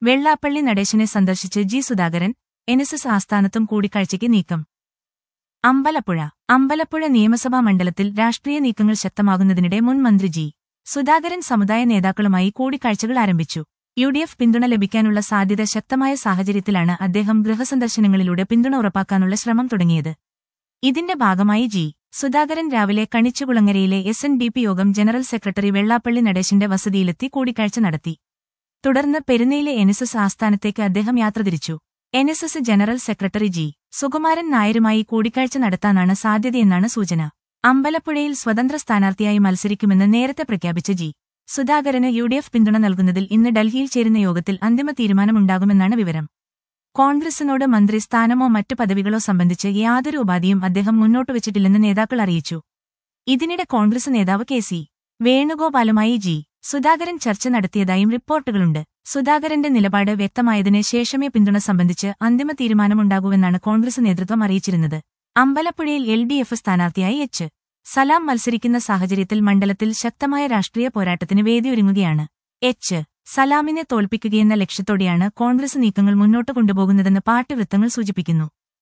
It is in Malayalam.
വെള്ളാപ്പള്ളി നടേശനെ സന്ദർശിച്ച് G Sudhakaran N S S ആസ്ഥാനത്തും കൂടിക്കാഴ്ചയ്ക്ക് നീക്കം അമ്പലപ്പുഴ അമ്പലപ്പുഴ നിയമസഭാ മണ്ഡലത്തിൽ രാഷ്ട്രീയ നീക്കങ്ങൾ ശക്തമാകുന്നതിനിടെ മുൻ മന്ത്രി ജി സുധാകരൻ സമുദായ നേതാക്കളുമായി കൂടിക്കാഴ്ചകൾ ആരംഭിച്ചു യു ഡി എഫ് പിന്തുണ ലഭിക്കാനുള്ള സാധ്യത ശക്തമായ സാഹചര്യത്തിലാണ് അദ്ദേഹം ഗൃഹസന്ദർശനങ്ങളിലൂടെ പിന്തുണ ഉറപ്പാക്കാനുള്ള ശ്രമം തുടങ്ങിയത് ഇതിന്റെ ഭാഗമായി ജി സുധാകരൻ രാവിലെ കണിച്ചുകുളങ്ങരയിലെ എസ് എൻ ഡി പി യോഗം ജനറൽ സെക്രട്ടറി വെള്ളാപ്പള്ളി നടേശന്റെ വസതിയിലെത്തി കൂടിക്കാഴ്ച നടത്തി തുടർന്ന് പെരുന്നയിലെ എൻ എസ് എസ് ആസ്ഥാനത്തേക്ക് അദ്ദേഹം യാത്ര തിരിച്ചു N S S general secretary G Sukumaran നായരുമായി കൂടിക്കാഴ്ച നടത്താനാണ് സാധ്യതയെന്നാണ് സൂചന അമ്പലപ്പുഴയിൽ സ്വതന്ത്ര സ്ഥാനാർത്ഥിയായി മത്സരിക്കുമെന്ന് നേരത്തെ പ്രഖ്യാപിച്ച ജി സുധാകരന് യു ഡി എഫ് പിന്തുണ നൽകുന്നതിൽ ഇന്ന് ഡൽഹിയിൽ ചേരുന്ന യോഗത്തിൽ അന്തിമ തീരുമാനമുണ്ടാകുമെന്നാണ് വിവരം കോൺഗ്രസിനോട് മന്ത്രി സ്ഥാനമോ മറ്റു പദവികളോ സംബന്ധിച്ച് യാതൊരു ഉപാധിയും അദ്ദേഹം മുന്നോട്ടുവച്ചിട്ടില്ലെന്ന് നേതാക്കൾ അറിയിച്ചു ഇതിനിടെ കോൺഗ്രസ് നേതാവ് കെ സി വേണുഗോപാലുമായി ജി സുധാകരൻ ചർച്ച നടത്തിയതായും റിപ്പോർട്ടുകളുണ്ട് സുധാകരന്റെ നിലപാട് വ്യക്തമായതിന് ശേഷമേ പിന്തുണ സംബന്ധിച്ച് അന്തിമ തീരുമാനമുണ്ടാകൂവെന്നാണ് കോൺഗ്രസ് നേതൃത്വം അറിയിച്ചിരുന്നത് അമ്പലപ്പുഴയിൽ എൽ ഡി എഫ് സ്ഥാനാർത്ഥിയായി എച്ച് സലാം മത്സരിക്കുന്ന സാഹചര്യത്തിൽ മണ്ഡലത്തിൽ ശക്തമായ രാഷ്ട്രീയ പോരാട്ടത്തിന് വേദിയൊരുങ്ങുകയാണ് എച്ച് സലാമിനെ തോൽപ്പിക്കുകയെന്ന ലക്ഷ്യത്തോടെയാണ് കോൺഗ്രസ് നീക്കങ്ങൾ മുന്നോട്ട് കൊണ്ടുപോകുന്നതെന്ന് പാർട്ടി വൃത്തങ്ങൾ സൂചിപ്പിക്കുന്നു